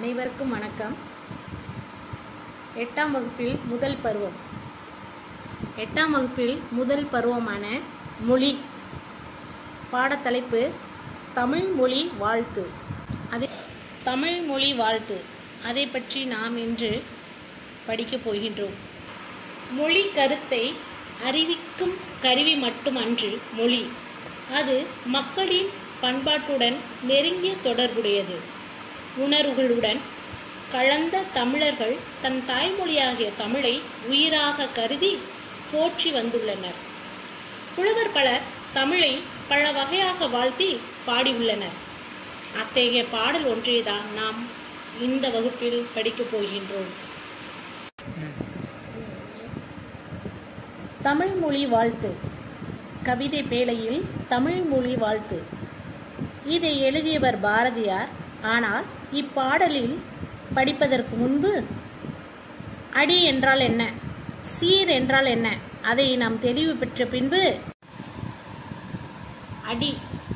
அனைவருக்கும் வணக்கம் எட்டாம் வகுப்பில் முதல் பருவம் எட்டாம் வகுப்பில் முதல் பருவமான மொழி பாடத்தலைப்பு தமிழ் மொழி வாழ்த்து அதே தமிழ் மொழி வாழ்த்து அதை பற்றி நாம் இன்று படிக்கப் போகின்றோம் மொழி கருத்தை அறிவிக்கும் கருவி மட்டுமன்று மொழி அது மக்களின் பண்பாட்டுடன் நெருங்கிய தொடர்புடையது உணர்வுகளுடன் கலந்த தமிழர்கள் தன் தாய்மொழியாகிய தமிழை உயிராக கருதி போற்றி வந்துள்ளனர் புலவர் பலர் தமிழை பல வகையாக வாழ்த்தி பாடியுள்ளனர் அத்தகைய பாடல் ஒன்றைதான் நாம் இந்த வகுப்பில் படிக்கப் போகின்றோம் தமிழ் மொழி வாழ்த்து கவிதை பேழையில் தமிழ் மொழி வாழ்த்து இதை எழுதியவர் பாரதியார் ஆனால் இப்பாடலில் படிப்பதற்கு முன்பு அடி என்றால் என்ன சீர் என்றால் என்ன அதை நாம் தெளிவு பெற்ற பின்பு அடி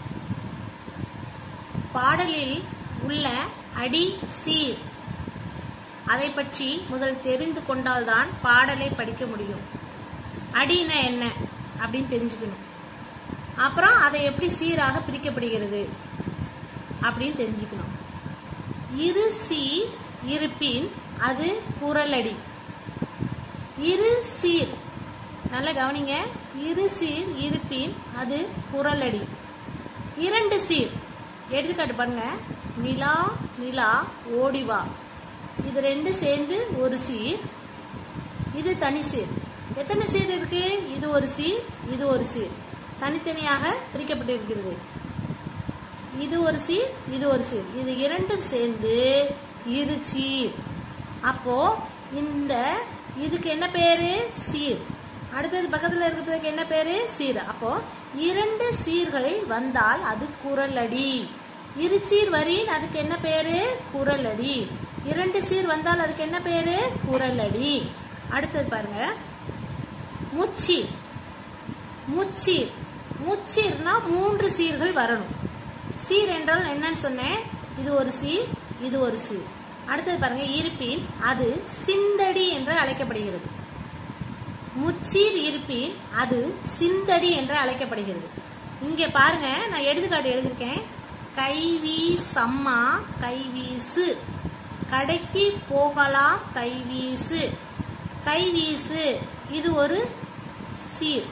பாடலில் உள்ள அடி சீர் அதை பற்றி முதல் தெரிந்து கொண்டால்தான் பாடலை படிக்க முடியும் அடினா என்ன அப்படின்னு தெரிஞ்சுக்கணும் அப்புறம் அதை எப்படி சீராக பிரிக்கப்படுகிறது அப்படின்னு தெரிஞ்சுக்கணும் இரு சீர் இருப்பின் அது குரலடி இரு சீர் நல்ல கவனிங்க இரு சீர் இருப்பின் அது குரலடி இரண்டு சீர் எடுத்துக்காட்டு பாருங்க நிலா நிலா ஓடிவா இது ரெண்டு சேர்ந்து ஒரு சீர் இது தனி சீர் எத்தனை சீர் இருக்கு இது ஒரு சீர் இது ஒரு சீர் தனித்தனியாக பிரிக்கப்பட்டிருக்கிறது இது ஒரு சீர் இது ஒரு சீர் இது இரண்டும் சேர்ந்து இரு சீர் அப்போ இந்த இதுக்கு என்ன பேரு சீர் அடுத்தது பக்கத்துல இருக்கிறதுக்கு என்ன பேரு சீர் அப்போ இரண்டு சீர்கள் வந்தால் அது குரலடி இரு சீர் வரின் அதுக்கு என்ன பேரு குரலடி இரண்டு சீர் வந்தால் அதுக்கு என்ன பேரு குரலடி அடுத்தது பாருங்க முச்சீர் முச்சீர் முச்சீர்னா மூன்று சீர்கள் வரணும் சீர் என்றால் என்னன்னு சொன்னேன் இது ஒரு சீர் இது ஒரு சீர் அடுத்தது பாருங்க இருப்பின் அது சிந்தடி என்று அழைக்கப்படுகிறது முச்சீர் இருப்பின் அது சிந்தடி என்று அழைக்கப்படுகிறது இங்க பாருங்க நான் எடுத்துக்காட்டு எழுதியிருக்கேன் கைவி சம்மா கைவீசு கடைக்கு போகலாம் கைவீசு கைவீசு இது ஒரு சீர்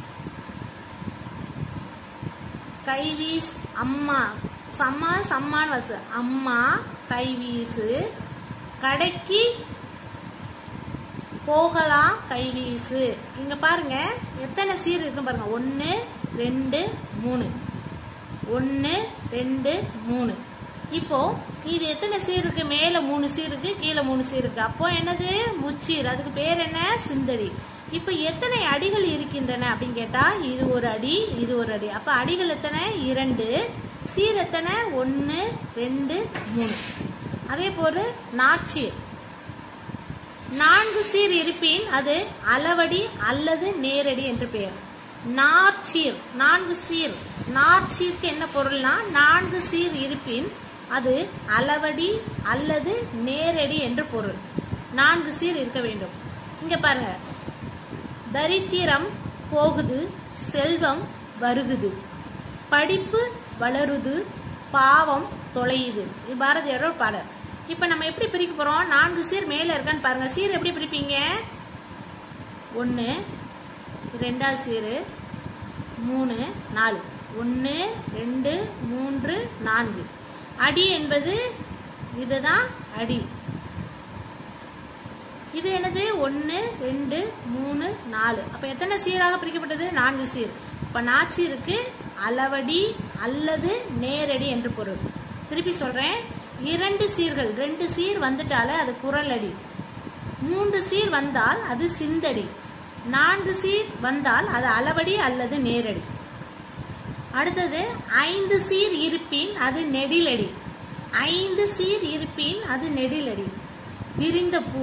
கைவீஸ் அம்மா சம்மா சம்மான் வசு அம்மா கைவீசு கடைக்கு போகலாம் கைவீசு இங்க பாருங்க எத்தனை சீர் இருக்கு பாருங்க ஒன்னு ரெண்டு மூணு ஒன்னு ரெண்டு மூணு இப்போ இது எத்தனை சீர் இருக்கு மேல மூணு சீர் இருக்கு கீழே மூணு சீர் இருக்கு அப்போ என்னது முச்சீர் அதுக்கு பேர் என்ன சிந்தடி இப்ப எத்தனை அடிகள் இருக்கின்றன அப்படின்னு கேட்டா இது ஒரு அடி இது ஒரு அடி அப்ப அடிகள் எத்தனை இரண்டு சீர் எத்தனை ஒன்னு ரெண்டு மூணு அதே போல நாட்சீர் நான்கு சீர் இருப்பின் அது அளவடி அல்லது நேரடி என்று பெயர் நாற்சீர் நான்கு சீர் நாற்சீர்க்கு என்ன பொருள்னா நான்கு சீர் இருப்பின் அது அளவடி அல்லது நேரடி என்று பொருள் நான்கு சீர் இருக்க வேண்டும் இங்க பாருங்க தரித்திரம் போகுது செல்வம் வருகுது படிப்பு வளருது பாவம் தொலையுது இது பாரதியாரோட பாடல் இப்ப நம்ம எப்படி பிரிக்க போறோம் நான்கு சீர் மேல இருக்கான்னு பாருங்க சீர் எப்படி பிரிப்பீங்க ஒன்னு ரெண்டாவது சீரு மூணு நாலு ஒன்னு ரெண்டு மூன்று நான்கு அடி என்பது இதுதான் அடி இது என்னது ஒன்னு ரெண்டு மூணு நாலு அப்ப எத்தனை சீராக பிரிக்கப்பட்டது நான்கு சீர் இப்ப நாச்சீருக்கு அளவடி அல்லது நேரடி என்று பொருள் திருப்பி சொல்றேன் இரண்டு சீர்கள் ரெண்டு சீர் வந்துட்டாலே அது குரல் அடி மூன்று சீர் வந்தால் அது சிந்தடி நான்கு சீர் வந்தால் அது அளவடி அல்லது நேரடி அடுத்தது ஐந்து சீர் இருப்பின் அது நெடிலடி ஐந்து சீர் இருப்பின் அது நெடிலடி விரிந்த பூ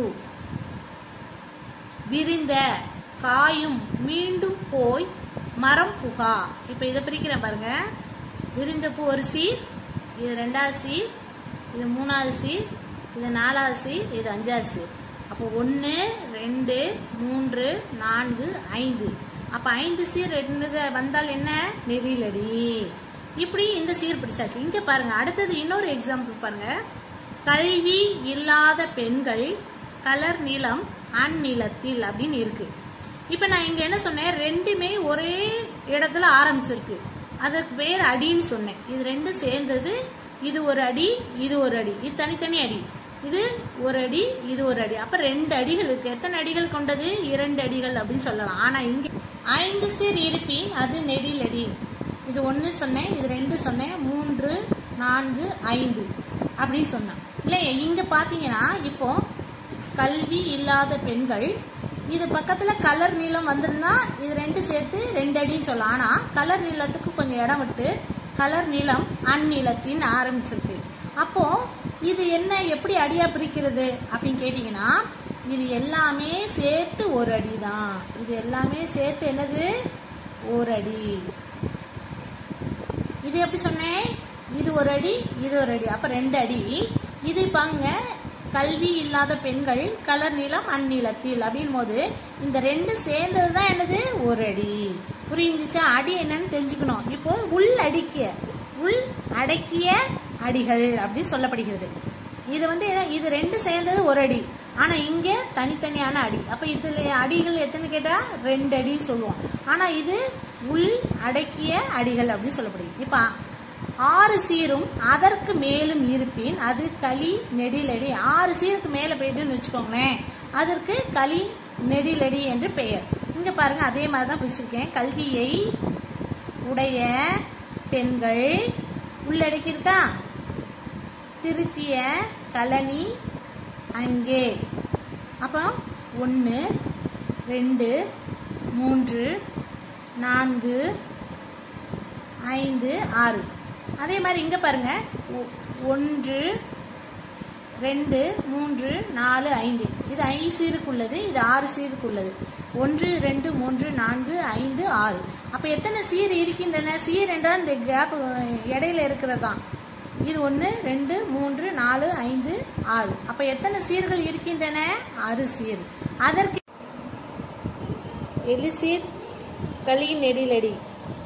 விரிந்த காயும் மீண்டும் போய் மரம் புகா இப்ப இதை பிரிக்கிறேன் பாருங்க விரிந்த பூ ஒரு சீர் இது ரெண்டாவது சீர் இது மூணாவது சீர் இது நாலாவது சீர் இது அஞ்சாவது சீர் அப்போ ஒன்று ரெண்டு மூன்று நான்கு ஐந்து அப்போ ஐந்து சீர் ரெண்டு வந்தால் என்ன நெறிலடி இப்படி இந்த சீர் பிடிச்சாச்சு இங்க பாருங்க அடுத்தது இன்னொரு எக்ஸாம்பிள் பாருங்க கல்வி இல்லாத பெண்கள் கலர் நிலம் அந்நிலத்தில் அப்படின்னு இருக்கு இப்ப நான் இங்க என்ன சொன்னேன் ரெண்டுமே ஒரே இடத்துல ஆரம்பிச்சிருக்கு அதற்கு பேர் அடின்னு சொன்னேன் இது ரெண்டும் சேர்ந்தது இது ஒரு அடி இது ஒரு அடி இது தனித்தனி அடி இது ஒரு அடி இது ஒரு அடி அப்ப ரெண்டு அடிகள் இருக்கு எத்தனை அடிகள் கொண்டது இரண்டு அடிகள் அப்படின்னு சொல்லலாம் ஆனா இங்க ஐந்து சீர் இருப்பின் அது நெடிலடி இது ஒன்னு சொன்னேன் இது ரெண்டு சொன்னேன் மூன்று நான்கு ஐந்து அப்படின்னு சொன்னேன் இல்லையா இங்க பாத்தீங்கன்னா இப்போ கல்வி இல்லாத பெண்கள் இது பக்கத்துல கலர் நீளம் வந்திருந்தா இது ரெண்டு சேர்த்து ரெண்டு அடின்னு சொல்லலாம் ஆனா கலர் நீளத்துக்கு கொஞ்சம் இடம் விட்டு கலர் நீளம் அந்நீளத்தின் ஆரம்பிச்சிருக்கு அப்போ இது என்ன எப்படி அடியா பிரிக்கிறது அப்படின்னு கேட்டீங்கன்னா இது எல்லாமே சேர்த்து ஒரு அடி தான் இது எல்லாமே சேர்த்து என்னது ஒரு அடி இது எப்படி சொன்னேன் இது ஒரு அடி இது ஒரு அடி அப்ப ரெண்டு அடி இது பாங்க கல்வி இல்லாத பெண்கள் கலர் நீளம் அந்நீளத்தில் அப்படின் போது இந்த ரெண்டு சேர்ந்தது தான் என்னது ஒரு அடி புரிஞ்சுச்சா அடி என்னன்னு தெரிஞ்சுக்கணும் இப்போ உள் அடிக்கிய உள் அடக்கிய அடிகள் அப்படின்னு சொல்லப்படுகிறது இது வந்து என்ன இது ரெண்டு சேர்ந்தது ஒரு அடி ஆனா இங்க தனித்தனியான அடி அப்ப இதுல அடிகள் எத்தனை கேட்டா ரெண்டு அடின்னு சொல்லுவோம் ஆனா இது உள் அடக்கிய அடிகள் அப்படின்னு சொல்லப்படுகிறது இப்ப ஆறு சீரும் அதற்கு மேலும் இருப்பின் அது களி நெடிலடி ஆறு சீருக்கு மேல போயிட்டுன்னு வச்சுக்கோங்களேன் அதற்கு களி நெடிலடி என்று பெயர் இங்க பாருங்க அதே மாதிரி தான் பிடிச்சிருக்கேன் கல்வியை உடைய பெண்கள் உள்ளடக்கி இருக்கா திருத்திய கலனி அங்கே அப்போ ஒன்று ரெண்டு மூன்று நான்கு ஐந்து ஆறு அதே மாதிரி இங்க பாருங்க ஒ- ஒன்று ரெண்டு மூன்று நாலு ஐந்து இது ஐந்து சீருக்குள்ளது இது ஆறு சீருக்குள்ளது ஒன்று ரெண்டு மூன்று நான்கு ஐந்து ஆறு அப்ப எத்தனை சீர் இருக்கின்றன சீர் என்றால் இந்த கேப் இடையில இருக்கிறதான் இது ஒன்று ரெண்டு மூன்று நாலு ஐந்து ஆறு அப்ப எத்தனை சீர்கள் இருக்கின்றன ஆறு சீர் அதற்கு எலிசீர் களி நெடிலடி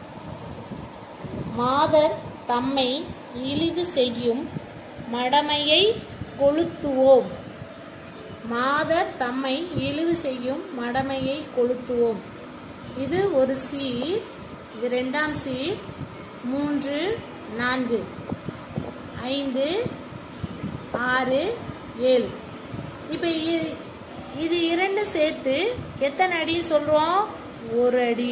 மாதர் தம்மை இழிவு செய்யும் மடமையை கொளுத்துவோம் மாதர் தம்மை இழிவு செய்யும் மடமையை கொளுத்துவோம் இது ஒரு சீர் இது ரெண்டாம் சீர் மூன்று நான்கு ஐந்து ஆறு ஏழு இப்போ இ- இது இரண்டு சேர்த்து எத்தனை அடின்னு சொல்றோம் ஒரு அடி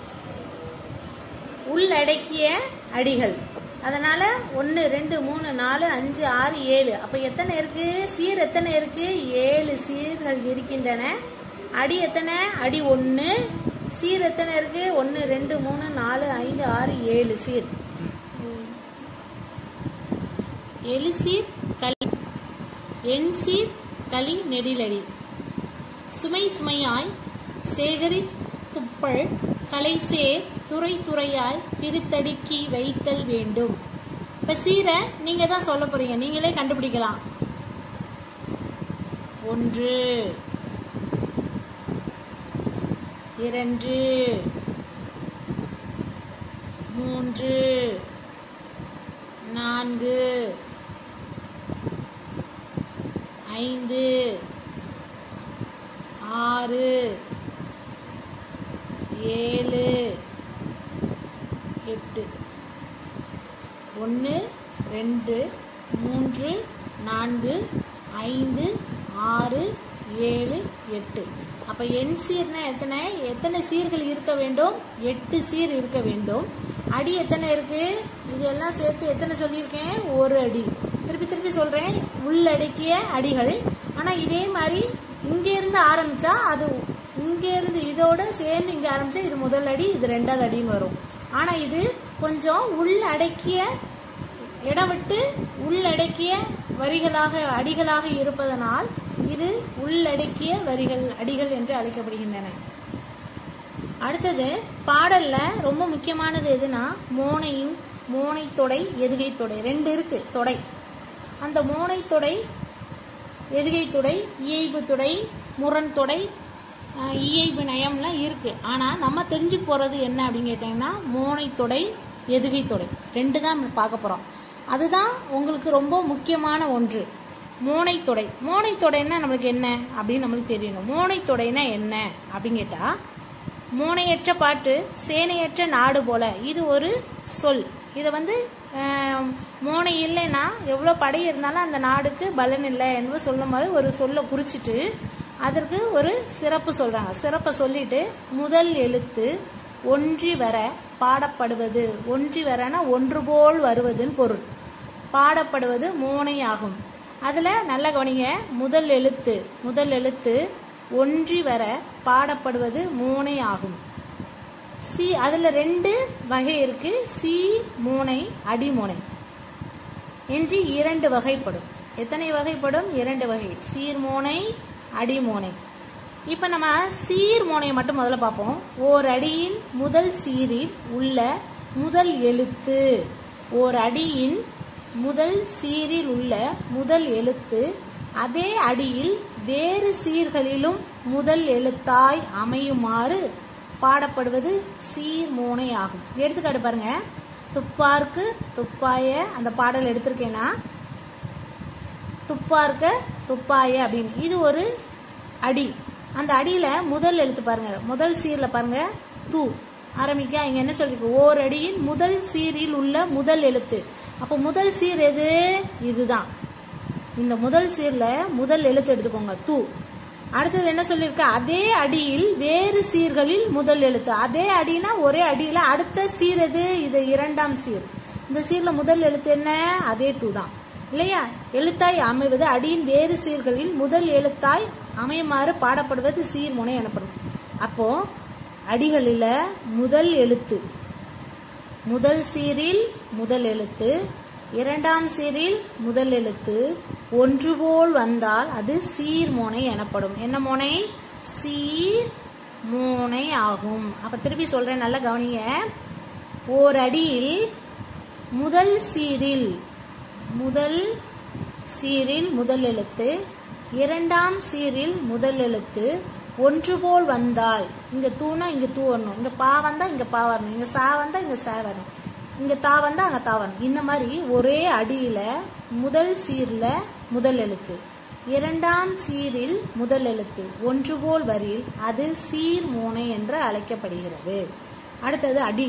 உள்ளடக்கிய அடிகள் அதனால ஒன்று ரெண்டு மூணு நாலு அஞ்சு ஆறு ஏழு அப்ப எத்தனை இருக்கு சீர் எத்தனை இருக்கு ஏழு சீர்கள் இருக்கின்றன அடி எத்தனை அடி ஒன்று சீர் எத்தனை இருக்கு ஒன்று ரெண்டு மூணு நாலு ஐந்து ஆறு ஏழு சீர் எலிசீர் களி எண் சீர் களி நெடிலடி சுமை சுமையாய் சேகரி துப்பள் கலை சேர் துறை துறையாய் பிரித்தடுக்கி வைத்தல் வேண்டும் இப்ப சீரை நீங்க தான் சொல்ல போறீங்க நீங்களே கண்டுபிடிக்கலாம் ஒன்று இரண்டு மூன்று நான்கு ஐந்து ஆறு ஏழு எட்டு ஒன்று ரெண்டு மூன்று நான்கு ஐந்து ஆறு ஏழு எட்டு அப்ப எண் சீர்னா எத்தனை எத்தனை சீர்கள் இருக்க வேண்டும் எட்டு சீர் இருக்க வேண்டும் அடி எத்தனை இருக்கு இதெல்லாம் சேர்த்து எத்தனை சொல்லியிருக்கேன் ஒரு அடி திருப்பி திருப்பி சொல்றேன் உள்ளடக்கிய அடிகள் ஆனா இதே மாதிரி இங்க இருந்து ஆரம்பிச்சா அது இங்க இருந்து இதோட சேர்ந்து இங்க ஆரம்பிச்சா இது முதல் அடி இது ரெண்டாவது அடின்னு வரும் ஆனா இது கொஞ்சம் உள்ளடக்கிய இடம் விட்டு உள்ளடக்கிய வரிகளாக அடிகளாக இருப்பதனால் இது உள்ளடக்கிய வரிகள் அடிகள் என்று அழைக்கப்படுகின்றன அடுத்தது பாடல்ல ரொம்ப முக்கியமானது எதுனா மோனையும் மோனை தொடை எதுகை தொடை ரெண்டு இருக்கு தொடை அந்த மோனை தொடை எதுகை தொடை இயைபு தொடை முரண் தொடை அஹ், இயைபு நயம்லாம் இருக்கு ஆனா நம்ம தெரிஞ்சு போறது என்ன அப்படின்னு கேட்டீங்கன்னா மோனை தொடை எதுகை தொடை ரெண்டு தான் நம்ம பார்க்க போறோம் அதுதான் உங்களுக்கு ரொம்ப முக்கியமான ஒன்று மோனை தொடை மோனை தொடைன்னா நம்மளுக்கு என்ன அப்படின்னு நம்மளுக்கு தெரியணும் மோனை தொடைனா என்ன அப்படின்னு கேட்டா மோனையற்ற பாட்டு சேனையற்ற நாடு போல இது ஒரு சொல் இதை வந்து ஆஹ், மோனை இல்லைன்னா எவ்வளோ படை இருந்தாலும் அந்த நாடுக்கு பலன் இல்லை என்று சொல்லும் மாதிரி ஒரு சொல்லை குறிச்சிட்டு அதற்கு ஒரு சிறப்பு சொல்றாங்க சிறப்பை சொல்லிட்டு முதல் எழுத்து ஒன்றி வர பாடப்படுவது ஒன்றி வரனா ஒன்று போல் வருவதுன்னு பொருள் பாடப்படுவது மோனை ஆகும் அதுல நல்ல கவனிங்க முதல் எழுத்து முதல் எழுத்து ஒன்றி வர பாடப்படுவது மோனை ஆகும் சி அதுல ரெண்டு வகை இருக்கு சி மோனை அடிமோனை என்று இரண்டு வகைப்படும் எத்தனை வகைப்படும் இரண்டு வகை சீர்மோனை அடிமோனை இப்ப நம்ம சீர்மோனை மட்டும் முதல்ல பார்ப்போம் ஓர் அடியின் முதல் சீரில் உள்ள முதல் எழுத்து ஓர் அடியின் முதல் சீரில் உள்ள முதல் எழுத்து அதே அடியில் வேறு சீர்களிலும் முதல் எழுத்தாய் அமையுமாறு பாடப்படுவது சீர்மோனை ஆகும் எடுத்துக்காட்டு பாருங்க துப்பார்க்கு துப்பாய அந்த பாடல் எடுத்திருக்கேன்னா துப்பார்க்க துப்பாய அப்படின்னு இது ஒரு அடி அந்த அடியில முதல் எழுத்து பாருங்க முதல் சீர்ல பாருங்க தூ ஆரம்பிக்க இங்க என்ன சொல்லிருக்கு ஓர் அடியின் முதல் சீரில் உள்ள முதல் எழுத்து அப்போ முதல் சீர் எது இதுதான் இந்த முதல் சீர்ல முதல் எழுத்து எடுத்துக்கோங்க தூ அடுத்தது என்ன சொல்லிருக்கு அதே அடியில் வேறு சீர்களில் முதல் எழுத்து அதே அடினா ஒரே அடியில அடுத்த சீர் எது இது இரண்டாம் சீர் இந்த சீர்ல முதல் எழுத்து என்ன அதே தூ தான் இல்லையா எழுத்தாய் அமைவது அடியின் வேறு சீர்களில் முதல் எழுத்தாய் அமையுமாறு பாடப்படுவது சீர்முனை எனப்படும் அப்போ அடிகளில முதல் எழுத்து முதல் சீரில் முதல் எழுத்து இரண்டாம் சீரில் முதல் எழுத்து ஒன்று போல் வந்தால் அது சீர்மோனை எனப்படும் என்ன மோனை சீர் மோனை ஆகும் அப்ப திருப்பி சொல்றேன் நல்லா கவனிங்க ஓர் அடியில் முதல் சீரில் முதல் சீரில் முதல் எழுத்து இரண்டாம் சீரில் முதல் எழுத்து ஒன்று போல் வந்தால் இங்க தூனா இங்க தூ வரணும் இங்க பா வந்தா இங்க பா வரணும் இங்க சா வந்தா இங்க சா வரணும் இங்க தா வந்தா அங்க தா வரணும் இந்த மாதிரி ஒரே அடியில முதல் சீர்ல முதல் எழுத்து இரண்டாம் சீரில் முதல் எழுத்து ஒன்று போல் வரில் அது சீர் மோனை என்று அழைக்கப்படுகிறது அடுத்தது அடி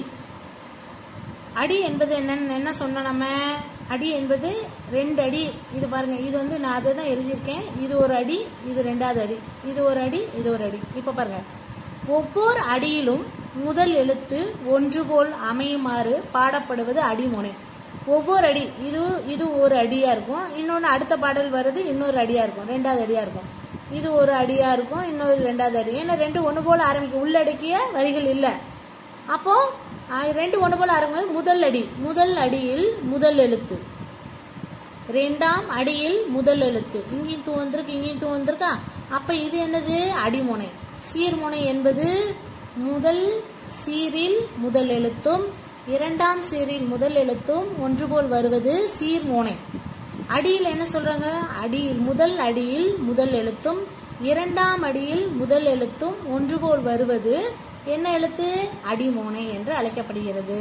அடி என்பது என்னன்னு என்ன சொன்னோம் நம்ம அடி என்பது ரெண்டு அடி இது பாருங்க இது வந்து நான் அதை தான் எழுதியிருக்கேன் இது ஒரு அடி இது ரெண்டாவது அடி இது ஒரு அடி இது ஒரு அடி இப்ப பாருங்க ஒவ்வொரு அடியிலும் முதல் எழுத்து ஒன்று போல் அமையுமாறு பாடப்படுவது அடிமுனை ஒவ்வொரு அடி இது இது ஒரு அடியா இருக்கும் இன்னொன்னு அடுத்த பாடல் வருது இன்னொரு அடியா இருக்கும் ரெண்டாவது அடியா இருக்கும் இது ஒரு அடியா இருக்கும் இன்னொரு ரெண்டாவது அடி ஏன்னா ரெண்டு ஒன்று போல ஆரம்பிக்கும் உள்ளடக்கிய வரிகள் இல்லை அப்போ ஆஹ், ரெண்டு ஒன்று போல ஆரம்பிக்கும் முதல் அடி முதல் அடியில் முதல் எழுத்து ரெண்டாம் அடியில் முதல் எழுத்து இங்கேயும் தூ வந்திருக்கு இங்கேயும் தூ வந்திருக்கா அப்ப இது என்னது அடிமுனை சீர்முனை என்பது முதல் சீரில் முதல் எழுத்தும் இரண்டாம் சீரில் முதல் எழுத்தும் ஒன்று போல் வருவது சீர்மோனை அடியில் என்ன சொல்றாங்க அடியில் முதல் அடியில் முதல் எழுத்தும் இரண்டாம் அடியில் முதல் எழுத்தும் ஒன்று போல் வருவது என்ன எழுத்து அடிமோனை என்று அழைக்கப்படுகிறது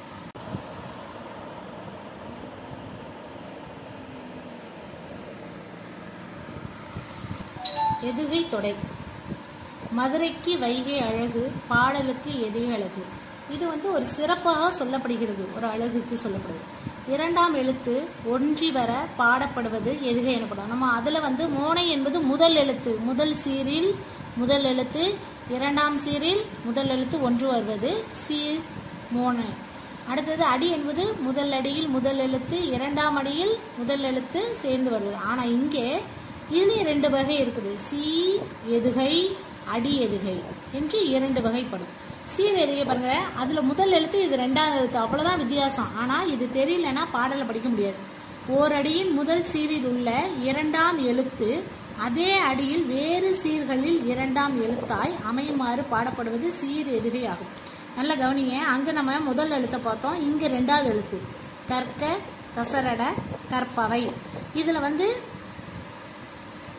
எதுகை தொடை மதுரைக்கு வைகை அழகு பாடலுக்கு எதை அழகு இது வந்து ஒரு சிறப்பாக சொல்லப்படுகிறது ஒரு அழகுக்கு சொல்லப்படுது இரண்டாம் எழுத்து ஒன்றி வர பாடப்படுவது எதுகை எனப்படும் நம்ம அதுல வந்து மோனை என்பது முதல் எழுத்து முதல் சீரில் முதல் எழுத்து இரண்டாம் சீரில் முதல் எழுத்து ஒன்று வருவது சீர் மோனை அடுத்தது அடி என்பது முதல் அடியில் முதல் எழுத்து இரண்டாம் அடியில் முதல் எழுத்து சேர்ந்து வருவது ஆனா இங்கே இதுலயும் ரெண்டு வகை இருக்குது சி எதுகை அடி எதுகை என்று இரண்டு வகைப்படும் சீர் எதுகை பாருங்க அதுல முதல் எழுத்து இது ரெண்டாவது எழுத்து அவ்வளவுதான் வித்தியாசம் ஆனா இது தெரியலன்னா பாடலை படிக்க முடியாது ஓரடியின் முதல் சீரில் உள்ள இரண்டாம் எழுத்து அதே அடியில் வேறு சீர்களில் இரண்டாம் எழுத்தாய் அமையுமாறு பாடப்படுவது சீர் எதுகை ஆகும் நல்ல கவனிங்க அங்க நம்ம முதல் எழுத்தை பார்த்தோம் இங்க ரெண்டாவது எழுத்து கற்க கசரட கற்பவை இதுல வந்து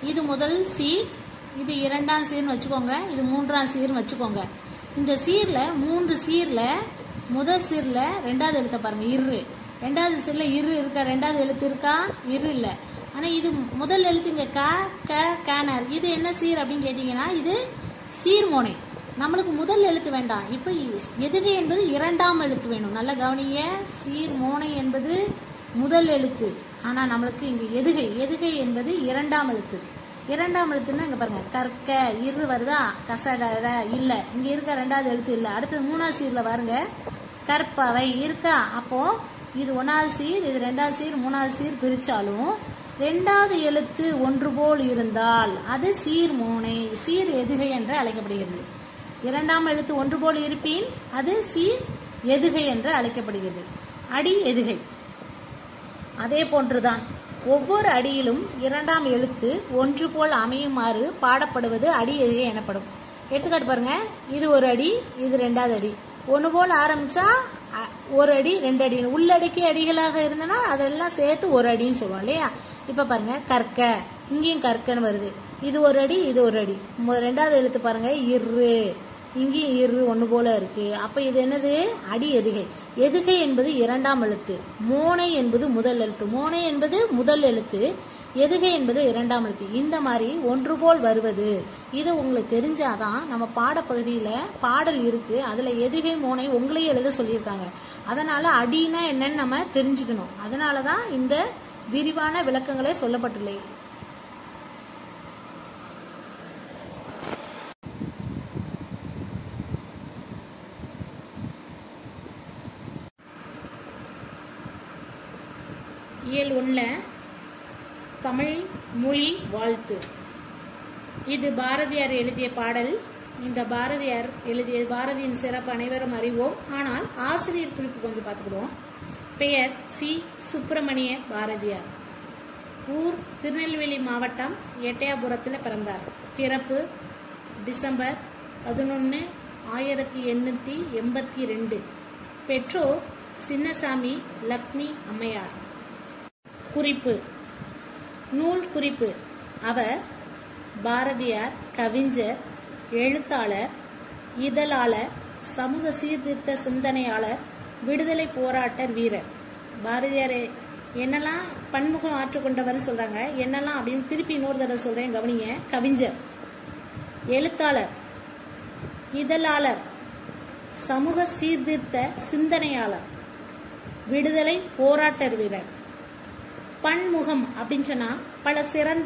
இது முதல் சீர் இது இரண்டாம் சீர்னு வச்சுக்கோங்க இது மூன்றாம் சீர்னு வச்சுக்கோங்க இந்த சீர்ல மூன்று சீர்ல முதல் சீர்ல ரெண்டாவது எழுத்த பாருங்க இரு ரெண்டாவது சீர்ல இரு இருக்கா ரெண்டாவது எழுத்து இருக்கா இரு இல்ல ஆனா இது முதல் எழுத்துங்க க க கேனர் இது என்ன சீர் அப்படின்னு கேட்டீங்கன்னா இது சீர்மோனை நம்மளுக்கு முதல் எழுத்து வேண்டாம் இப்ப எதுகை என்பது இரண்டாம் எழுத்து வேணும் நல்ல கவனிங்க சீர்மோனை என்பது முதல் எழுத்து ஆனா நம்மளுக்கு இங்க எதுகை எதுகை என்பது இரண்டாம் எழுத்து இரண்டாம் எழுத்துன்னா இங்க பாருங்க கற்க இரு வருதா கசட இல்ல இங்க இருக்க ரெண்டாவது எழுத்து இல்ல அடுத்தது மூணாவது சீர்ல பாருங்க கற்பவை இருக்கா அப்போ இது ஒன்னாவது சீர் இது ரெண்டாவது சீர் மூணாவது சீர் பிரிச்சாலும் ரெண்டாவது எழுத்து ஒன்று போல் இருந்தால் அது சீர் மோனை சீர் எதுகை என்று அழைக்கப்படுகிறது இரண்டாம் எழுத்து ஒன்று போல் இருப்பின் அது சீர் எதுகை என்று அழைக்கப்படுகிறது அடி எதுகை அதே போன்றுதான் ஒவ்வொரு அடியிலும் இரண்டாம் எழுத்து ஒன்று போல் அமையுமாறு பாடப்படுவது அடி எதுகை எனப்படும் எடுத்துக்காட்டு பாருங்க இது ஒரு அடி இது ரெண்டாவது அடி ஒன்று போல் ஆரம்பிச்சா அ, ஒரு அடி ரெண்டு அடி உள்ளடக்கி அடிகளாக இருந்தனா அதெல்லாம் சேர்த்து ஒரு அடின்னு சொல்லுவோம் இல்லையா இப்ப பாருங்க கற்க இங்கேயும் கற்கன்னு வருது இது ஒரு அடி இது ஒரு அடி மு- ரெண்டாவது எழுத்து பாருங்க இரு இங்கேயும் இரு ஒன்று போல இருக்கு அப்ப இது என்னது அடி எதுகை எதுகை என்பது இரண்டாம் எழுத்து மோனை என்பது முதல் எழுத்து மோனை என்பது முதல் எழுத்து எதுகை என்பது இரண்டாம் எழுத்து இந்த மாதிரி ஒன்று போல் வருவது இது உங்களுக்கு தெரிஞ்சாதான் நம்ம பாடப்பகுதியில பாடல் இருக்கு அதுல எதுகை மோனை உங்களையே எழுத சொல்லியிருக்காங்க அதனால அடினா என்னன்னு நம்ம தெரிஞ்சுக்கணும் அதனாலதான் இந்த விரிவான விளக்கங்களே சொல்லப்பட்டுள்ளே இயல் ஒன்ல தமிழ் மொழி வாழ்த்து இது பாரதியார் எழுதிய பாடல் இந்த பாரதியார் எழுதிய பாரதியின் சிறப்பு அனைவரும் அறிவோம் ஆனால் ஆசிரியர் குறிப்பு கொஞ்சம் பார்த்துக்கிடுவோம் பெயர் சி சுப்பிரமணிய பாரதியார் ஊர் திருநெல்வேலி மாவட்டம் எட்டயாபுரத்தில் பிறந்தார் பிறப்பு டிசம்பர் பதினொன்று ஆயிரத்தி எண்ணூற்றி எண்பத்தி ரெண்டு பெற்றோர் சின்னசாமி லக்ஷ்மி அம்மையார் குறிப்பு நூல் குறிப்பு அவர் பாரதியார் கவிஞர் எழுத்தாளர் இதழாளர் சமூக சீர்திருத்த சிந்தனையாளர் விடுதலை போராட்டர் வீரர் பாரதியார் என்னெல்லாம் பன்முகம் ஆற்றுக்கொண்டவர் சொல்றாங்க என்னெல்லாம் அப்படின்னு திருப்பி இன்னொரு தடவை சொல்றேன் கவனிங்க கவிஞர் எழுத்தாளர் இதழாளர் சமூக சீர்திருத்த சிந்தனையாளர் விடுதலை போராட்டர் வீரர் பன்முகம் அப்படின்னு சொன்னா பல சிறந்த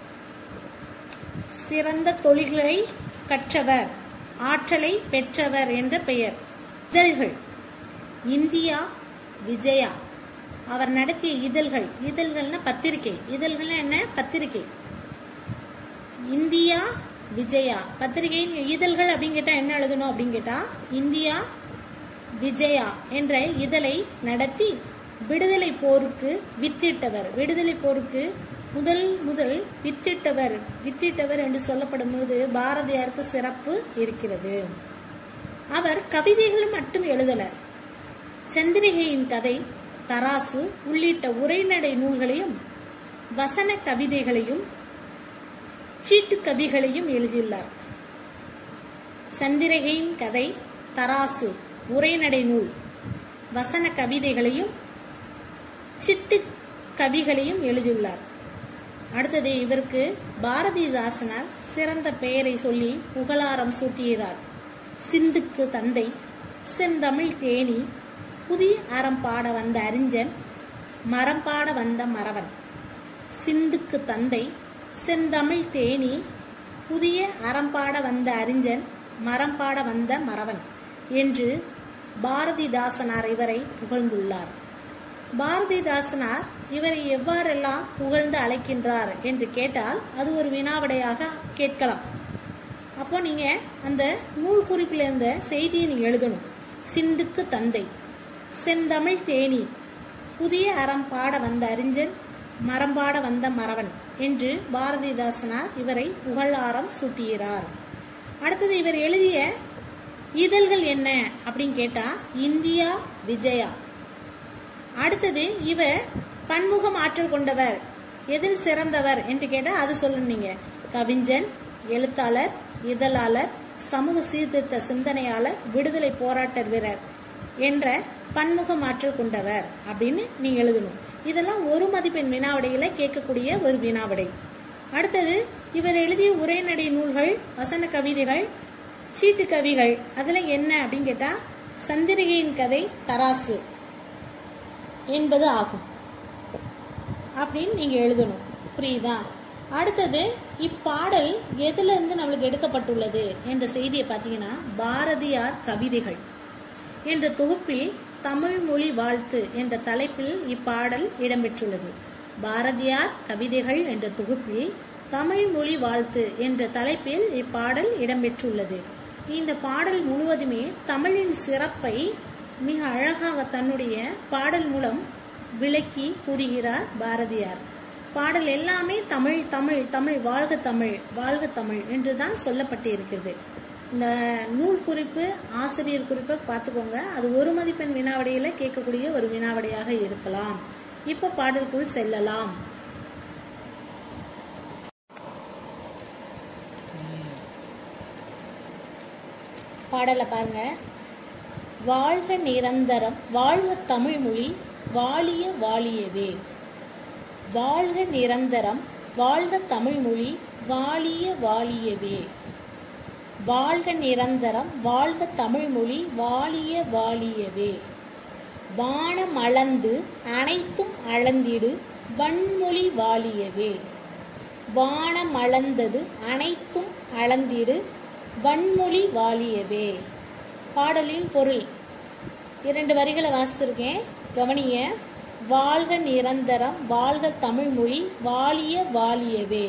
சிறந்த தொழில்களை கற்றவர் ஆற்றலை பெற்றவர் என்ற பெயர் இதழ்கள் இந்தியா விஜயா அவர் நடத்திய இதழ்கள் இதழ்கள்னா பத்திரிகை இதழ்கள்னா என்ன பத்திரிகை இந்தியா விஜயா பத்திரிகை இதழ்கள் அப்படின்னு கேட்டா என்ன எழுதணும் அப்படின்னு கேட்டா இந்தியா விஜயா என்ற இதழை நடத்தி விடுதலை போருக்கு வித்திட்டவர் விடுதலை போருக்கு முதல் முதல் வித்திட்டவர் வித்திட்டவர் என்று சொல்லப்படும் போது பாரதியாருக்கு சிறப்பு இருக்கிறது அவர் கவிதைகள் மட்டும் எழுதலர் சந்திரிகையின் கதை தராசு உள்ளிட்ட உரைநடை நூல்களையும் வசன கவிதைகளையும் சீட்டு கவிகளையும் எழுதியுள்ளார் சந்திரகையின் கதை தராசு உரைநடை நூல் வசன கவிதைகளையும் சிட்டு கவிகளையும் எழுதியுள்ளார் அடுத்தது இவருக்கு பாரதிதாசனார் சிறந்த பெயரை சொல்லி புகழாரம் சூட்டுகிறார் சிந்துக்கு தந்தை செந்தமிழ் தேனி புதிய அறம் பாட வந்த அறிஞன் மரம் பாட வந்த மறவன் சிந்துக்கு தந்தை செந்தமிழ் தேனி புதிய அறம்பாட வந்த அறிஞன் மரம் பாட வந்த மறவன் என்று பாரதிதாசனார் இவரை புகழ்ந்துள்ளார் பாரதிதாசனார் இவரை எவ்வாறெல்லாம் புகழ்ந்து அழைக்கின்றார் என்று கேட்டால் அது ஒரு வினாவிடையாக கேட்கலாம் அப்போ நீங்க அந்த நூல் குறிப்பில் இருந்த செய்தியை நீங்க எழுதணும் சிந்துக்கு தந்தை செந்தமிழ் தேனி புதிய அறம் பாட வந்த அறிஞன் மரம்பாட வந்த மறவன் என்று பாரதிதாசனார் இவரை புகழாரம் சூட்டுகிறார் அடுத்தது இவர் எழுதிய இதழ்கள் என்ன அப்படின்னு கேட்டா இந்தியா விஜயா அடுத்தது இவர் பன்முகம் ஆற்றல் கொண்டவர் எதில் சிறந்தவர் என்று கேட்டால் அது சொல்லணும் நீங்க கவிஞன் எழுத்தாளர் இதழாளர் சமூக சீர்திருத்த சிந்தனையாளர் விடுதலை போராட்ட வீரர் என்ற பன்முக ஆற்றல் கொண்டவர் அப்படின்னு நீங்க எழுதணும் இதெல்லாம் ஒரு மதிப்பெண் வினாவிடையில கேட்கக்கூடிய ஒரு வினாவிடை அடுத்தது இவர் எழுதிய உரைநடை நூல்கள் வசன கவிதைகள் சீட்டு கவிகள் அதுல என்ன அப்படின்னு கேட்டா சந்திரிகையின் கதை தராசு என்பது ஆகும் அப்படின்னு நீங்க எழுதணும் புரியுதா அடுத்தது இப்பாடல் எதுல இருந்து நம்மளுக்கு எடுக்கப்பட்டுள்ளது என்ற செய்தியை பார்த்தீங்கன்னா பாரதியார் கவிதைகள் என்ற தொகுப்பில் தமிழ் மொழி வாழ்த்து என்ற தலைப்பில் இப்பாடல் இடம்பெற்றுள்ளது பாரதியார் கவிதைகள் என்ற தொகுப்பில் தமிழ் மொழி வாழ்த்து என்ற தலைப்பில் இப்பாடல் இடம்பெற்றுள்ளது இந்த பாடல் முழுவதுமே தமிழின் சிறப்பை மிக அழகாக தன்னுடைய பாடல் மூலம் விளக்கி கூறுகிறார் பாரதியார் பாடல் எல்லாமே தமிழ் தமிழ் தமிழ் வாழ்க தமிழ் வாழ்க தமிழ் என்றுதான் சொல்லப்பட்டு இருக்கிறது இந்த நூல் குறிப்பு ஆசிரியர் குறிப்பை பார்த்துக்கோங்க அது ஒரு மதிப்பெண் வினாவடையில கேட்கக்கூடிய ஒரு வினாவடையாக இருக்கலாம் இப்ப பாடலுக்குள் செல்லலாம் பாடலை பாருங்க வாழ்க நிரந்தரம் வாழ்க தமிழ்மொழி வாழிய வாழியவே வாழ்க நிரந்தரம் வாழ்க தமிழ்மொழி வாழிய வாழியவே வாழ்க நிரந்தரம் வாழ்க தமிழ்மொழி வாழிய வாழியவே வானம் அளந்து அனைத்தும் அளந்திடு வன்மொழி வாழியவே வானம் அளந்தது அனைத்தும் அளந்திடு வன்மொழி வாழியவே பாடலின் பொருள் இரண்டு வரிகளை வாசித்திருக்கேன் கவனிய வாழ்க நிரந்தரம் வாழ்க தமிழ்மொழி வாழிய வாழியவே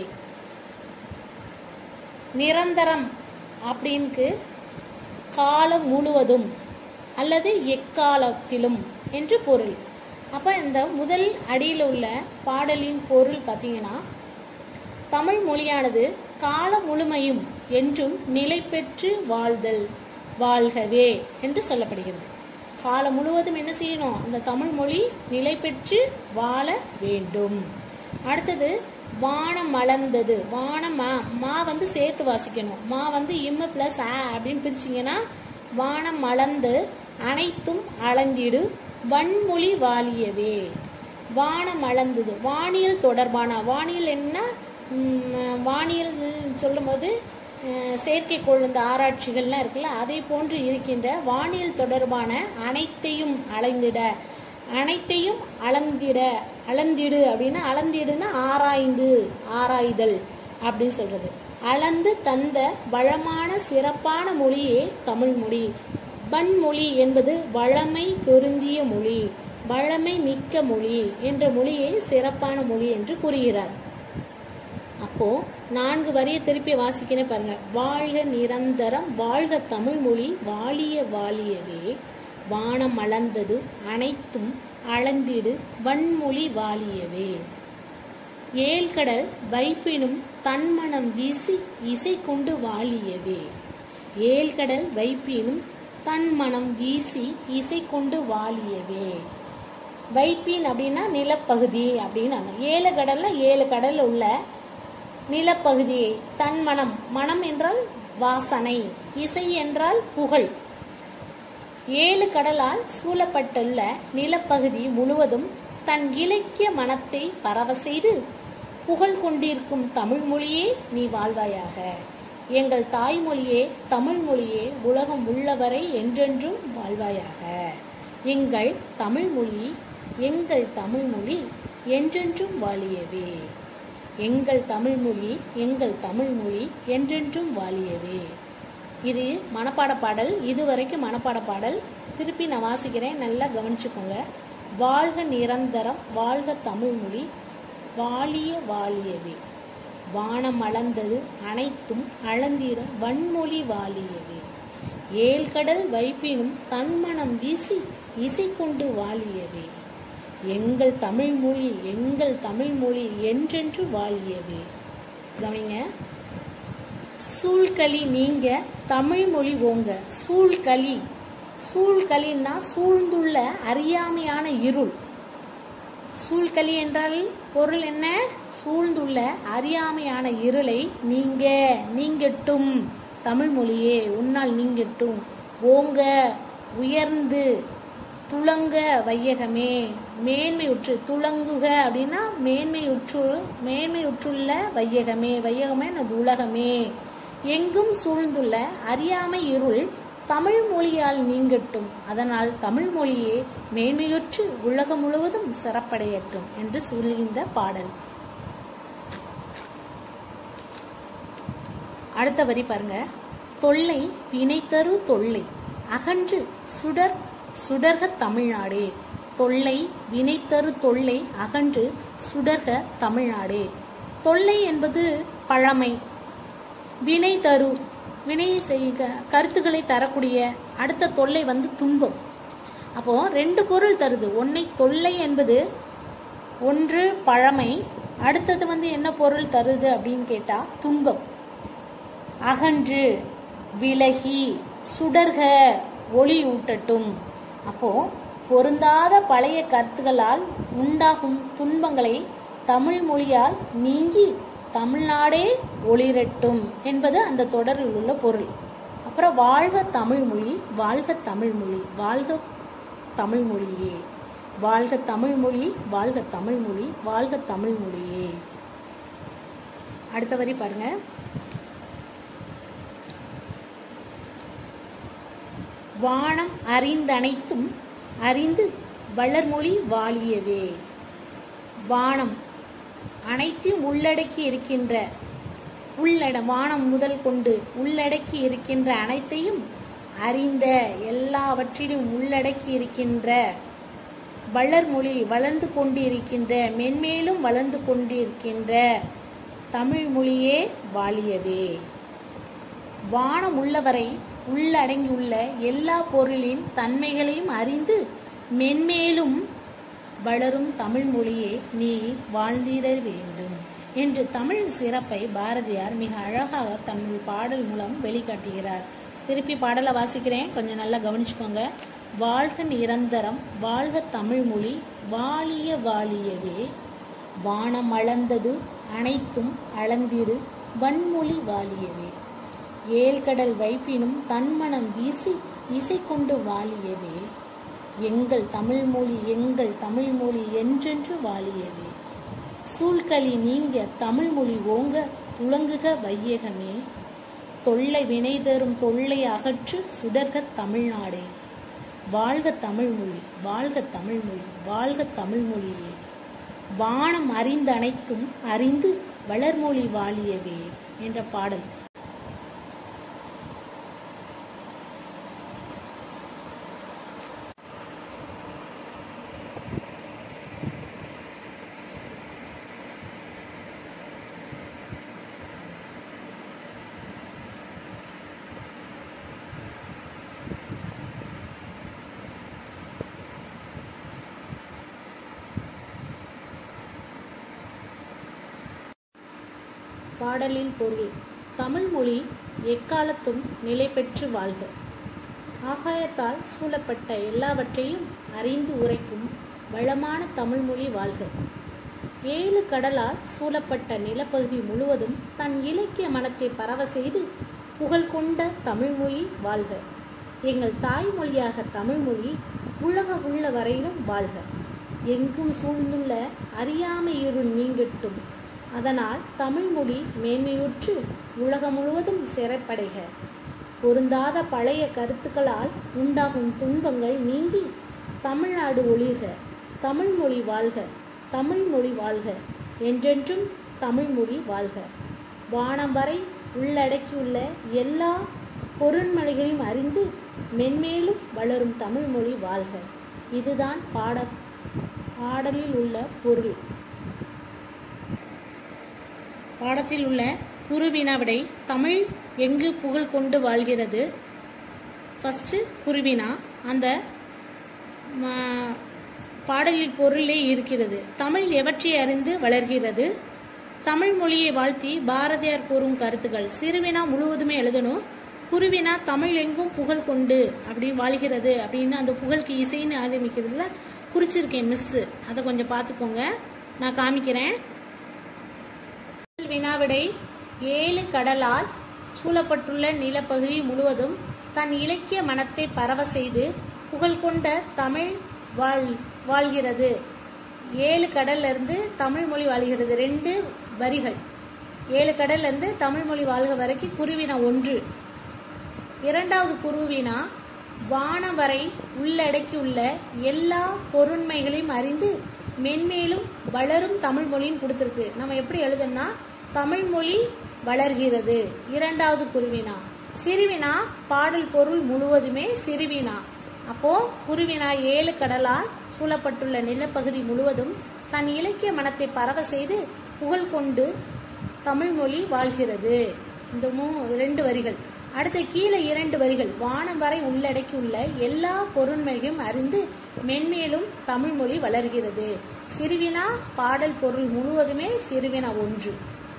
நிரந்தரம் அப்படின்க்கு காலம் முழுவதும் அல்லது எக்காலத்திலும் என்று பொருள் அப்ப இந்த முதல் அடியில் உள்ள பாடலின் பொருள் பார்த்தீங்கன்னா தமிழ் மொழியானது காலம் முழுமையும் என்றும் நிலை பெற்று வாழ்தல் வாழ்கவே என்று சொல்லப்படுகிறது காலம் முழுவதும் என்ன செய்யணும் அந்த தமிழ் மொழி நிலை பெற்று வாழ வேண்டும் அடுத்தது வானம் மலர்ந்தது வானம் மா மா வந்து சேர்த்து வாசிக்கணும் மா வந்து இம்மு பிளஸ் ஆ அப்படின்னு பிரிச்சிங்கன்னா வானம் மலர்ந்து அனைத்தும் அளந்திடு வன்மொழி வாழியவே வானம் அளந்தது வானியல் தொடர்பான வானியல் என்ன ம், வானியல் சொல்லும்போது அஹ், செயற்கைக்கோள் இந்த ஆராய்ச்சிகள்லாம் இருக்குல்ல அதை போன்று இருக்கின்ற வானியல் தொடர்பான அனைத்தையும் அளந்திட அனைத்தையும் அளந்திட அளந்திடு அப்படின்னா அளந்திடுன்னா ஆராய்ந்து ஆராய்தல் அப்படின்னு சொல்றது அளந்து தந்த வளமான சிறப்பான மொழியே தமிழ் மொழி வன்மொழி என்பது வளமை பொருந்திய மொழி வளமை மிக்க மொழி என்ற மொழியை சிறப்பான மொழி என்று கூறுகிறார் அப்போ நான்கு வரியை திருப்பி வாசிக்கிறேன் பாருங்க வாழ்க நிரந்தரம் வாழ்க தமிழ் மொழி வாழிய வாழியவே வானம் அளந்தது அனைத்தும் அளந்திடு வன்மொழி வாழியவே ஏழ்கடல் வைப்பினும் தன்மனம் வீசி இசை கொண்டு வாழியவே ஏழ்கடல் வைப்பினும் தன்மனம் வீசி இசை கொண்டு வாழியவே வைப்பீன் அப்படின்னா நிலப்பகுதி அப்படின்னு அர்த்தம். ஏழு கடல்ல ஏழு கடல் உள்ள நிலப்பகுதியை தன் மனம் மனம் என்றால் வாசனை இசை என்றால் புகழ் ஏழு கடலால் சூழப்பட்டுள்ள நிலப்பகுதி முழுவதும் தன் இலக்கிய மனத்தை பரவ செய்து புகழ் கொண்டிருக்கும் தமிழ் மொழியே நீ வாழ்வாயாக எங்கள் தாய்மொழியே தமிழ் மொழியே உலகம் உள்ளவரை என்றென்றும் வாழ்வாயாக எங்கள் தமிழ் மொழி எங்கள் தமிழ் மொழி என்றென்றும் வாழியவே எங்கள் தமிழ் மொழி எங்கள் தமிழ் மொழி என்றென்றும் வாழியவே இது மனப்பாட பாடல் இது வரைக்கும் மனப்பாட பாடல் திருப்பி நான் வாசிக்கிறேன் நல்லா கவனிச்சுக்கோங்க வாழ்க நிரந்தரம் வாழ்க தமிழ் மொழி வாழிய வாழியவே வானம் அளந்தது அனைத்தும் அளந்திட வன்மொழி வாழியவே ஏழ்கடல் வைப்பினும் தன்மனம் வீசி இசை கொண்டு வாழியவே எங்கள் தமிழ் மொழி எங்கள் தமிழ் மொழி என்றென்று வாழியவே கவனிங்க சூழ்களி நீங்க தமிழ் மொழி ஓங்க சூழ்களி சூழ்களின்னா சூழ்ந்துள்ள அறியாமையான இருள் சூழ்களி என்றால் பொருள் என்ன சூழ்ந்துள்ள அறியாமையான இருளை நீங்க நீங்கட்டும் தமிழ் மொழியே உன்னால் நீங்கட்டும் ஓங்க உயர்ந்து துளங்க வையகமே மேன்மையுற்று துளங்குக அப்படின்னா மேன்மையுற்று மேன்மையுற்றுள்ள வையகமே வையகமே அது உலகமே எங்கும் சூழ்ந்துள்ள அறியாமை இருள் தமிழ் மொழியால் நீங்கட்டும் அதனால் தமிழ் மொழியே மேன்மையுற்று உலகம் முழுவதும் சிறப்படையட்டும் என்று சொல்லுகின்ற பாடல் அடுத்த வரி பாருங்க தொல்லை வினைத்தரு தொல்லை அகன்று சுடர் சுடர்க தமிழ்நாடே தொல்லை வினைத்தரு தொல்லை அகன்று சுடர்க தமிழ்நாடே தொல்லை என்பது பழமை வினை தரு வினை செய்க கருத்துக்களை தரக்கூடிய அடுத்த தொல்லை வந்து துன்பம் அப்போ ரெண்டு பொருள் தருது ஒன்னை தொல்லை என்பது ஒன்று பழமை அடுத்தது வந்து என்ன பொருள் தருது அப்படின்னு கேட்டா துன்பம் அகன்று விலகி சுடர்க ஒளி ஊட்டட்டும் அப்போ பொருந்தாத பழைய கருத்துகளால் உண்டாகும் துன்பங்களை தமிழ் மொழியால் நீங்கி தமிழ்நாடே ஒளிரட்டும் என்பது அந்த தொடரில் உள்ள பொருள் அப்புறம் வாழ்க தமிழ் மொழி வாழ்க தமிழ் மொழி வாழ்க தமிழ் மொழியே வாழ்க தமிழ் மொழி வாழ்க தமிழ் மொழி வாழ்க தமிழ் மொழியே அடுத்த வரி பாருங்க வானம் அறிந்தனைத்தும் அறிந்து வளர்மொழி வாழியவே வானம் அனைத்தையும் உள்ளடக்கி இருக்கின்ற உள்ளட வானம் முதல் கொண்டு உள்ளடக்கி இருக்கின்ற அனைத்தையும் அறிந்த எல்லாவற்றிலும் உள்ளடக்கி இருக்கின்ற வளர்மொழி வளர்ந்து கொண்டிருக்கின்ற மென்மேலும் வளர்ந்து கொண்டிருக்கின்ற தமிழ் மொழியே வாழியவே வானம் உள்ளவரை உள்ளடங்கியுள்ள எல்லா பொருளின் தன்மைகளையும் அறிந்து மென்மேலும் வளரும் தமிழ் மொழியே நீ வாழ்ந்திட வேண்டும் என்று தமிழ் சிறப்பை பாரதியார் மிக அழகாக தமிழ் பாடல் மூலம் வெளிக்காட்டுகிறார் திருப்பி பாடலை வாசிக்கிறேன் கொஞ்சம் நல்லா கவனிச்சுக்கோங்க வாழ்க நிரந்தரம் வாழ்க தமிழ் மொழி வாழிய வாழியவே வானம் அளந்தது அனைத்தும் அளந்திடு வன்மொழி வாழியவே ஏழ்கடல் வைப்பினும் தன்மனம் வீசி இசை கொண்டு வாழியவே எங்கள் தமிழ்மொழி எங்கள் தமிழ்மொழி என்றென்று வாழியவே சூழ்களி நீங்க தமிழ்மொழி ஓங்க துளங்குக வையகமே தொல்லை வினை தரும் தொல்லை அகற்று சுடர்க தமிழ்நாடே வாழ்க தமிழ்மொழி வாழ்க தமிழ்மொழி வாழ்க தமிழ்மொழியே வானம் அறிந்த அனைத்தும் அறிந்து வளர்மொழி வாழியவே என்ற பாடல் பாடலின் பொருள் தமிழ் மொழி எக்காலத்தும் நிலை பெற்று வாழ்க ஆகாயத்தால் சூழப்பட்ட எல்லாவற்றையும் அறிந்து உரைக்கும் வளமான தமிழ்மொழி வாழ்க ஏழு கடலால் சூழப்பட்ட நிலப்பகுதி முழுவதும் தன் இலக்கிய மனத்தை பரவ செய்து புகழ் கொண்ட தமிழ்மொழி வாழ்க எங்கள் தாய்மொழியாக தமிழ்மொழி உலக உள்ள வரையிலும் வாழ்க எங்கும் சூழ்ந்துள்ள அறியாமை இருள் நீங்கட்டும் அதனால் தமிழ்மொழி மேன்மையுற்று உலகம் முழுவதும் சிறைப்படைக பொருந்தாத பழைய கருத்துக்களால் உண்டாகும் துன்பங்கள் நீங்கி தமிழ்நாடு ஒளிர்க தமிழ்மொழி வாழ்க தமிழ்மொழி வாழ்க என்றென்றும் தமிழ்மொழி வாழ்க வானம் வரை உள்ளடக்கியுள்ள எல்லா பொருண்மொழிகளையும் அறிந்து மென்மேலும் வளரும் தமிழ்மொழி வாழ்க இதுதான் பாட பாடலில் உள்ள பொருள் பாடத்தில் உள்ள குருவினா விடை தமிழ் எங்கு புகழ் கொண்டு வாழ்கிறது ஃபஸ்ட்டு குருவினா அந்த ம- பாடலில் பொருளே இருக்கிறது தமிழ் எவற்றை அறிந்து வளர்கிறது தமிழ் மொழியை வாழ்த்தி பாரதியார் கூறும் கருத்துக்கள் சிறுவினா முழுவதுமே எழுதணும் குருவினா தமிழ் எங்கும் புகழ் கொண்டு அப்படின்னு வாழ்கிறது அப்படின்னு அந்த புகழுக்கு இசைன்னு ஆரம்பிக்கிறதுல குறிச்சிருக்கேன் மிஸ்ஸு அதை கொஞ்சம் பார்த்துக்கோங்க நான் காமிக்கிறேன் வினாவிடை ஏழு கடலால் சூழப்பட்டுள்ள நிலப்பகுதி முழுவதும் தன் இலக்கிய மனத்தை பரவ செய்து புகழ் கொண்ட தமிழ் வாழ் வாழ்கிறது ஏழு கடல்ல இருந்து தமிழ் மொழி வாழ்கிறது ரெண்டு வரிகள் ஏழு கடல்ல இருந்து தமிழ் மொழி வாழ்க வரைக்கும் குருவினா ஒன்று இரண்டாவது குருவினா வானம் வரை உள்ளடக்கியுள்ள எல்லா பொருண்மைகளையும் அறிந்து மென்மேலும் வளரும் தமிழ் மொழின்னு கொடுத்துருக்கு நம்ம எப்படி எழுதணும்னா தமிழ் மொழி வளர்கிறது இரண்டாவது குருவினா சிறுவினா பாடல் பொருள் முழுவதுமே சிறுவினா அப்போ குருவினா ஏழு கடலால் சூழப்பட்டுள்ள நிலப்பகுதி முழுவதும் தன் இலக்கிய மனத்தை பரவ செய்து புகழ் கொண்டு தமிழ் மொழி வாழ்கிறது இந்த மூ ரெண்டு வரிகள் அடுத்த கீழே இரண்டு வரிகள் வானம் வரை உள்ளடக்கியுள்ள எல்லா பொருண்மையும் அறிந்து மென்மேலும் தமிழ் மொழி வளர்கிறது சிறுவினா பாடல் பொருள் முழுவதுமே சிறுவினா ஒன்று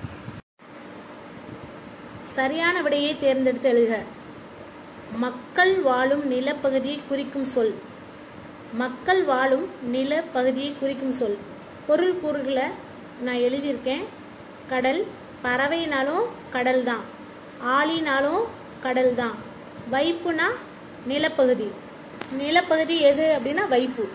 சரியான விடையை தேர்ந்தெடுத்து எழுதுக மக்கள் வாழும் நிலப்பகுதியை குறிக்கும் சொல் மக்கள் வாழும் நிலப்பகுதியை குறிக்கும் சொல் பொருள் கூறுகளை நான் எழுதியிருக்கேன் கடல் பறவைனாலும் கடல் தான் ஆளினாலும் கடல் தான் வைப்புனா நிலப்பகுதி நிலப்பகுதி எது அப்படின்னா வைப்பு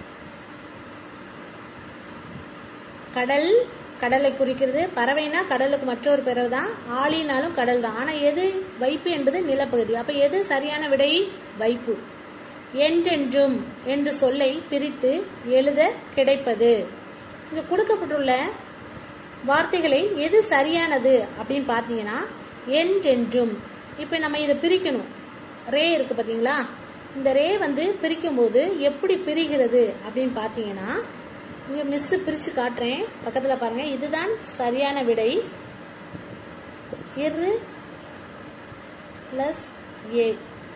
கடல் கடலை குறிக்கிறது பறவைனா கடலுக்கு மற்றொரு பிறகு தான் ஆளினாலும் கடல் தான் ஆனால் எது வைப்பு என்பது நிலப்பகுதி அப்போ எது சரியான விடை வைப்பு என்றென்றும் என்று சொல்லை பிரித்து எழுத கிடைப்பது இங்கே கொடுக்கப்பட்டுள்ள வார்த்தைகளை எது சரியானது அப்படின்னு பார்த்தீங்கன்னா என்றென்றும் இப்போ நம்ம இதை பிரிக்கணும் ரே இருக்கு பார்த்தீங்களா இந்த ரே வந்து பிரிக்கும் போது எப்படி பிரிகிறது அப்படின்னு பார்த்தீங்கன்னா இங்கே மிஸ் பிரித்து காட்டுறேன் பக்கத்தில் பாருங்க இதுதான் சரியான விடை இரு பிளஸ் ஏ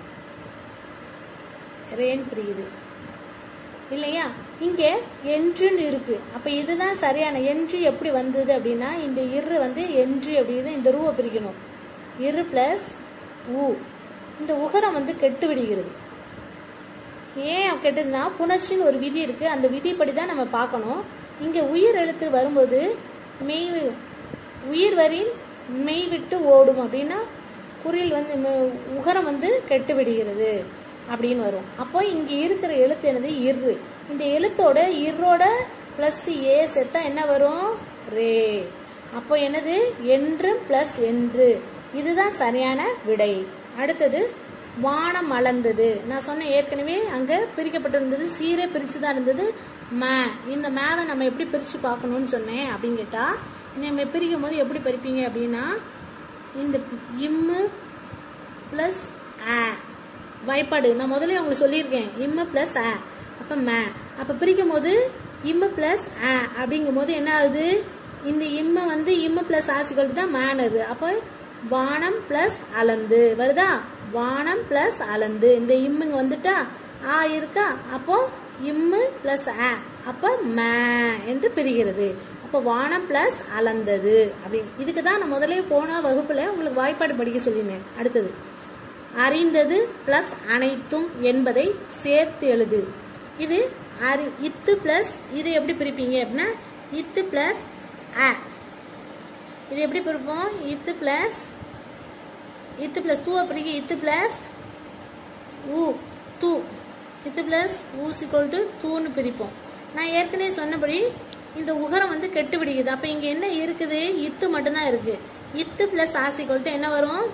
ரேன் பிரியுது இல்லையா இங்கே என்றுன்னு இருக்கு அப்ப இதுதான் சரியான என்று எப்படி வந்தது அப்படின்னா இந்த இரு வந்து என்று அப்படின்னு இந்த ரூவை பிரிக்கணும் இரு பிளஸ் ஊ இந்த உகரம் வந்து கெட்டு விடுகிறது ஏன் கெட்டதுன்னா புணர்ச்சின்னு ஒரு விதி இருக்கு அந்த விதிப்படி தான் நம்ம பார்க்கணும் இங்க உயிர் எழுத்து வரும்போது மெய் உயிர் வரின் மெய் விட்டு ஓடும் அப்படின்னா குறில் வந்து ம- உகரம் வந்து கெட்டு விடுகிறது அப்படின்னு வரும் அப்போ இங்க இருக்கிற எழுத்து என்னது இரு இந்த எழுத்தோட இரோட பிளஸ் ஏ சேர்த்தா என்ன வரும் ரே அப்போ என்னது என்று பிளஸ் என்று இதுதான் சரியான விடை அடுத்தது வானம் மலர்ந்தது நான் சொன்னேன் ஏற்கனவே அங்க பிரிக்கப்பட்டிருந்தது சீரே பிரிச்சு தான் இருந்தது மே இந்த மேவை நம்ம எப்படி பிரிச்சு பார்க்கணும்னு சொன்னேன் அப்படின்னு கேட்டா நம்ம பிரிக்கும் போது எப்படி பிரிப்பீங்க அப்படின்னா இந்த இம்மு பிளஸ் ஆ வாய்ப்பாடு நான் முதல்ல உங்களுக்கு சொல்லியிருக்கேன் இம்மு பிளஸ் ஆ அப்போ மே அப்போ பிரிக்கும் போது இம்மு பிளஸ் ஆ அப்படிங்கும் போது என்ன ஆகுது இந்த இம்மு வந்து இம்மு பிளஸ் ஆசிக்கள் தான் மேனது அப்போ வானம் பிளஸ் அளந்து வருதா வானம் பிளஸ் அளந்து இந்த இம்முங்க வந்துட்டா ஆ இருக்கா அப்போ இம்மு பிளஸ் ஆ அப்போ மே என்று பிரிகிறது அப்போ வானம் பிளஸ் அளந்தது அப்படி இதுக்கு தான் நான் முதலே போன வகுப்புல உங்களுக்கு வாய்ப்பாடு படிக்க சொல்லியிருந்தேன் அடுத்தது அறிந்தது பிளஸ் அனைத்தும் என்பதை சேர்த்து எழுது இது அறி இத்து பிளஸ் இது எப்படி பிரிப்பீங்க அப்படின்னா இத்து பிளஸ் அ இது எப்படி பிரிப்போம் இத்து பிளஸ் இத்து பிளஸ் தூவை பிரிக்க இத்து பிளஸ் ஊ தூ இத்து பிளஸ் ஊ சிக்கல் டு தூன்னு பிரிப்போம் நான் ஏற்கனவே சொன்னபடி இந்த உகரம் வந்து கெட்டு விடுகிறது அப்ப இங்க என்ன இருக்குது இத்து மட்டும்தான் இருக்கு இத்து பிளஸ் ஆசிக்கல் டு என்ன வரும்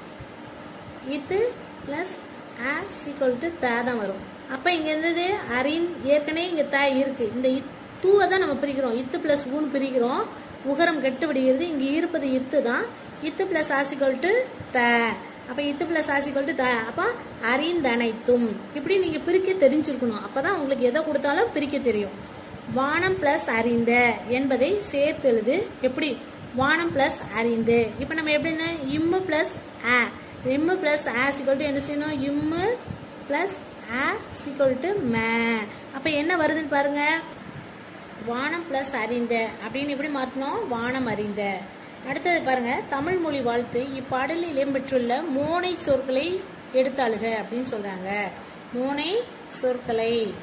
இத்து பிளஸ் ஆ சீக்வல் டு த தான் வரும் அப்போ இங்கே இருந்தது அரின் ஏற்கனவே இங்கே த இருக்கு இந்த இத்- தூவை தான் நம்ம பிரிக்கிறோம் இத்து பிளஸ் ஊன்னு பிரிக்கிறோம் உகரம் கெட்டு விடுகிறது இங்கே இருப்பது இத்து தான் இத்து பிளஸ் ஆசிக்கல் டு த அப்போ இத்து பிளஸ் ஆசிக்கல் டு த அப்போ அறிந்தனைத்தும் இப்படி நீங்கள் பிரிக்க தெரிஞ்சிருக்கணும் அப்போ தான் உங்களுக்கு எதை கொடுத்தாலும் பிரிக்க தெரியும் வானம் பிளஸ் அறிந்த என்பதை சேர்த்து எழுது எப்படி வானம் பிளஸ் அறிந்து இப்போ நம்ம எப்படின்னா இம்மு பிளஸ் ஆ இம்மு பிளஸ் ஆ சிக்கல் டு என்ன செய்யணும் இம்மு பிளஸ் ஆ சிக்கல் டு மே அப்போ என்ன வருதுன்னு பாருங்க வானம் பிளஸ் அறிந்த அப்படின்னு எப்படி மாற்றணும் வானம் அறிந்த அடுத்தது பாருங்க தமிழ் மொழி வாழ்த்து இப்பாடலில் இடம்பெற்றுள்ள மோனை சொற்களை எடுத்தாளுக அப்படின்னு சொல்றாங்க மோனை சொற்களை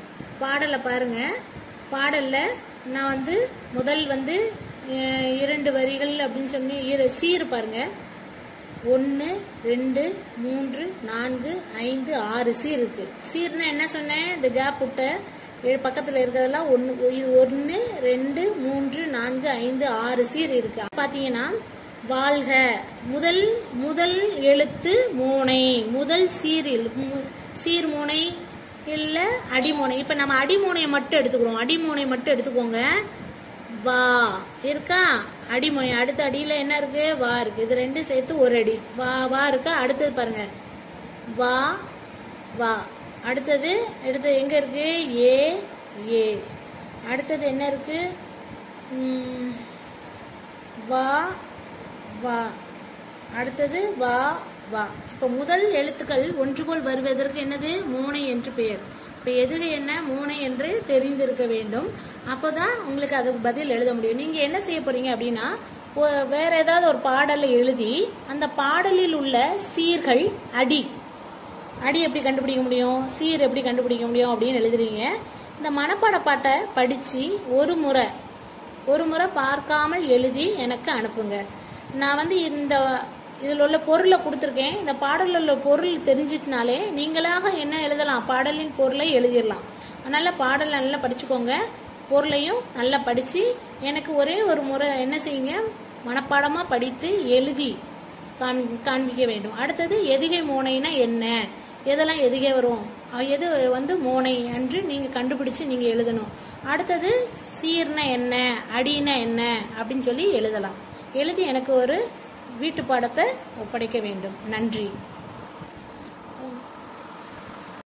பாடலை பாருங்க பாடல்ல நான் வந்து முதல் வந்து அஹ், இரண்டு வரிகள் அப்படின்னு சொல்லி இரு- சீர் பாருங்க ஒன்று ரெண்டு மூன்று நான்கு ஐந்து ஆறு சீர் இருக்கு சீர்னா என்ன சொன்னேன் இந்த கேப் விட்ட ஏழு பக்கத்தில் இருக்கிறதெல்லாம் ஒன்று இது ஒன்று ரெண்டு மூன்று நான்கு ஐந்து ஆறு சீர் இருக்கு பார்த்தீங்கன்னா வாழ்க முதல் முதல் எழுத்து மூனை முதல் சீரில் மு- சீர் மூனை இல்ல அடிமூனை இப்ப நம்ம அடிமூனையை மட்டும் எடுத்துக்கிறோம் அடிமூனை மட்டும் எடுத்துக்கோங்க வா இருக்கா அடிமொழி அடுத்த அடியில என்ன இருக்கு வா இருக்கு இது ரெண்டும் சேர்த்து ஒரு அடி வா வா இருக்கா அடுத்தது பாருங்க வா வா அடுத்தது அடுத்தது எங்க இருக்கு ஏ ஏ அடுத்தது என்ன இருக்கு ம், வா வா அடுத்தது வா வா இப்ப முதல் எழுத்துக்கள் ஒன்றுபோல் வருவதற்கு என்னது மூனை என்று பெயர் இப்ப எதுக என்ன மூனை என்று தெரிந்திருக்க வேண்டும் அப்போதான் உங்களுக்கு அதுக்கு பதில் எழுத முடியும் நீங்க என்ன செய்ய போறீங்க அப்படின்னா ஒ- வேற ஏதாவது ஒரு பாடலை எழுதி அந்த பாடலில் உள்ள சீர்கள் அடி அடி எப்படி கண்டுபிடிக்க முடியும் சீர் எப்படி கண்டுபிடிக்க முடியும் அப்படின்னு எழுதுறீங்க இந்த மனப்பாட பாட்டை படிச்சு ஒரு முறை ஒரு முறை பார்க்காமல் எழுதி எனக்கு அனுப்புங்க நான் வந்து இந்த இதில் உள்ள பொருளை கொடுத்துருக்கேன் இந்த பாடலில் உள்ள பொருள் தெரிஞ்சிட்டனாலே நீங்களாக என்ன எழுதலாம் பாடலின் பொருளை எழுதிடலாம் அதனால பாடல் நல்லா படிச்சுக்கோங்க பொருளையும் நல்லா படிச்சு எனக்கு ஒரே ஒரு முறை என்ன செய்யுங்க மனப்பாடமாக படித்து எழுதி காண்- காண்பிக்க வேண்டும் அடுத்தது எதிகை மோனைனா என்ன எதெல்லாம் எதிகை வரும் அஹ் எது வந்து மோனை என்று நீங்க கண்டுபிடிச்சு நீங்க எழுதணும் அடுத்தது சீர்னா என்ன அடினா என்ன அப்படின்னு சொல்லி எழுதலாம் எழுதி எனக்கு ஒரு வீட்டு பாடத்தை ஒப்படைக்க வேண்டும் நன்றி